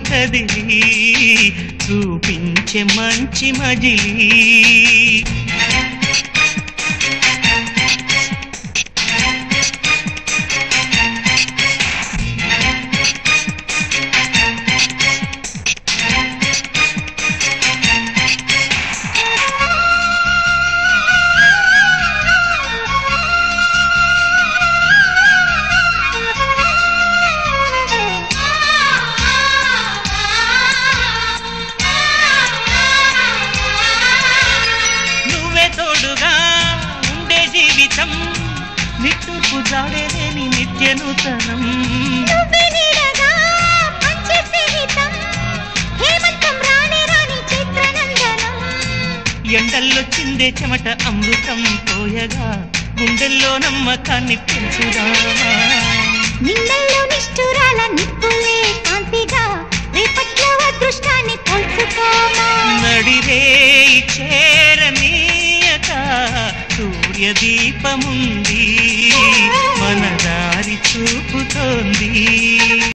కదిలి చూపించే మంచి మజిలీ నువ్వే తోడుగా ఉండే జీవితం నిట్టూర్పు జాడేలేని నిత్య నూతనం నువ్వే నీడగా పంచే స్నేహితం హేమంతం రాని రాని చిత్రనందనం ఎండల్లో చిందే చెమట అమృతం పోయగా గుండెల్లో నమ్మకాన్ని పెంచుదామా నిన్నల్లో నిష్ఠురాల నిప్పులే కాంతిగా రేపట్లో అదృష్టాన్ని పోల్చుకోమా నడిరే చేరనీయక సూర్యదీపముంది మన దారి చూపుతోంది